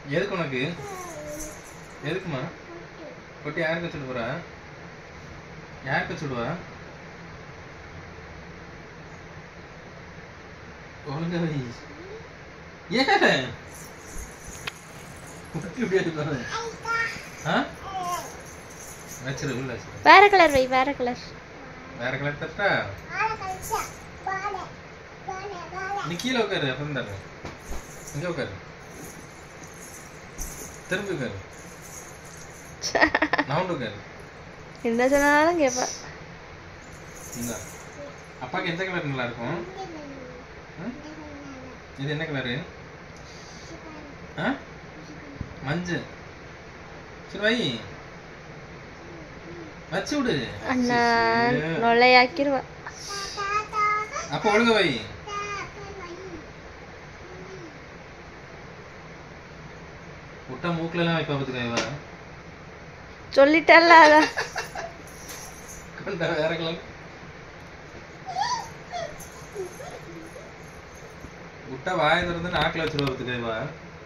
எதுக்கு உனக்கு எதுக்குமா கொட்டி யாருக்கு வச்சுட்டு போறா யாருக்கு வச்சுடுவா ஒழுங்கா வை ஏன் கொட்டி இப்படி எடுப்பாரு ஆ வச்சிரு உள்ள வச்சிரு வேற கலர் வை வேற கலர் வேற கலர் தட்டா நீ கீழே உட்காரு அப்புறம் தர்றேன் இங்க உட்காரு திரும்பி உட்காரு நவுண்டு உட்காரு என்ன சொன்னாலும் கேட்பா இந்த அப்பாக்கு எந்த கலர் நல்லா இருக்கும் ம்? இது என்ன கலரு ஆ மஞ்சள் சரி வை வச்சு விடு அண்ணா நொல்லையாக்கிருவா அப்ப ஒழுங்க வை விட்டா மூக்குல எல்லாம் வைப்பா பார்த்துக்க இவ சொல்லிட்டல்ல அதான் கொண்டா வேற கலர் விட்டா வாயை திறந்து நாக்கில் வச்சிருவா பார்த்துக்க இவ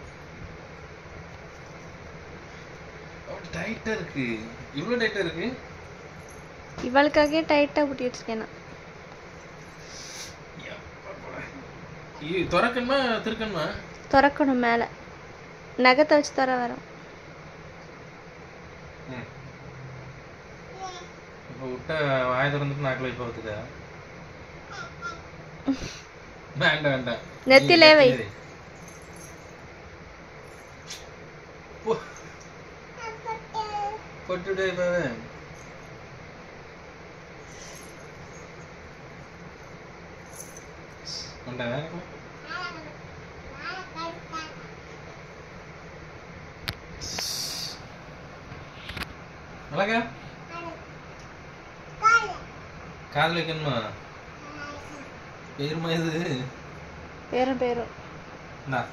டைட்டா இருக்கு இவ்வளவு டைட்டா இருக்கு இவளுக்காகவே டைட்டா பூட்டி வச்சிருக்கேன் நான் இது திறக்கணுமா திருக்கணுமா திறக்கணும் மேல நகத்தை வச்சு தர வரோம் ம். இப்ப விட்டா வாயை திறந்துட்டு நாக்கில் வைப்பா பார்த்துக்க வேண்டாம் வேண்டாம் நெத்திலே வை. நெத்திலே போ. போட்டுடு இப்பவே கொண்டா வேற அழகா காதல் வைக்கணுமா பேருமா இது பேரும் பேரும் இந்தா.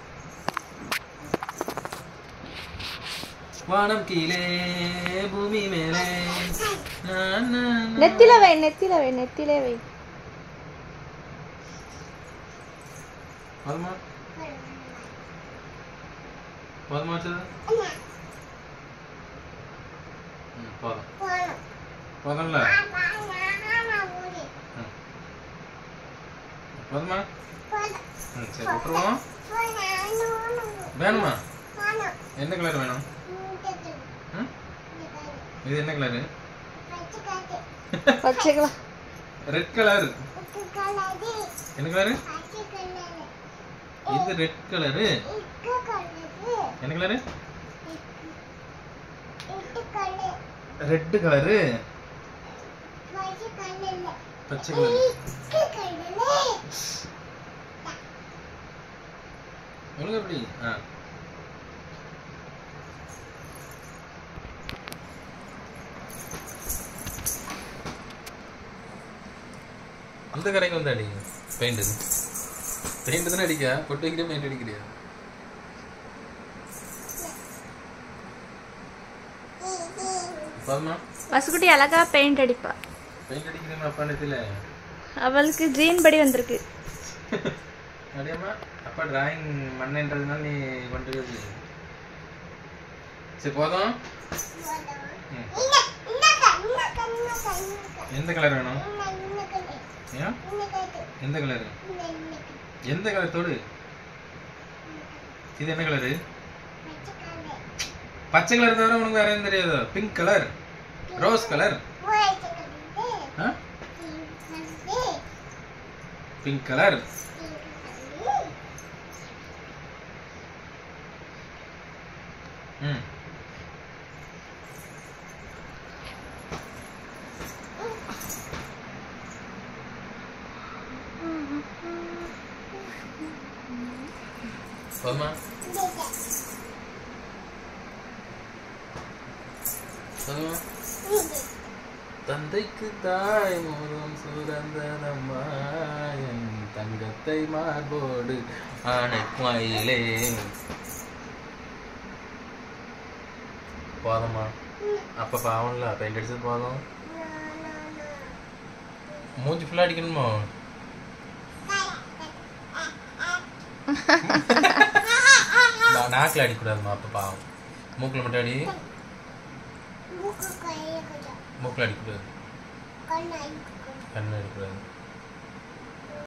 வானம் கீழே பூமி மேலே நான், நான், நான். நெத்தில வை நெத்தில வை நெத்திலே வை போதுமா போதுமா வச்சது ம், போதும் போதும்ல ம். போதுமா ம் சரி விட்டுருவோம் வேணுமா எந்த கலர் வேணும் ம்? இது என்ன கலரு வச்சுக்கலாம் ரெட் கலர் என்ன கலரு இது ரெட் கலரு என்ன கலரு ரெட் கலரு பச்சை கலர் ஒழுங்கு எப்படி ஆ அந்த கடைக்கு வந்து அடிங்க பெயிண்ட் பெயிண்ட் தானே அடிக்க பொட்டு வைக்கிற பெயிண்ட் அடிக்கிறியா போதுமா வசுக்குட்டி அழகா பெயிண்ட் அடிப்பா பெயிண்ட் அடிக்கிறேன் அப்பா நேரத்தில் அவளுக்கு ஜீன் படி வந்திருக்கு அப்படியாம்மா அப்பா டிராயிங் மண்ணுன்றதுனால நீ பண்ணுறது சரி போதும் ம். எந்த கலர் வேணும் ஏன் எந்த கலர் எந்த கலர் தொடு இது என்ன கலரு பச்சை கலர் தவிர உனக்கு வேற எதுவும் தெரியாது pink colour rose colour pink colour ம் போதுமா போதுமா தந்தைக்கு தாய் மோதும் சுரந்தனம்மா என் தங்கத்தை மார்போடு ஆணைக்குமாயிலே போதுமா அப்ப பாவம்ல பெயிண்ட் அடிச்சது போதும் மூஞ்சி ஃபுல்லா அடிக்கணுமா நா- நாக்குல அடிக்கூடாதுமா அப்போ பாவம் மூக்கில் மட்டும் அடி மூக்கு கையை கொஞ்சம் மூக்கில் அடிக்கூடாது கண்ணு அடிக்கணும் கண்ணு அடிக்கூடாது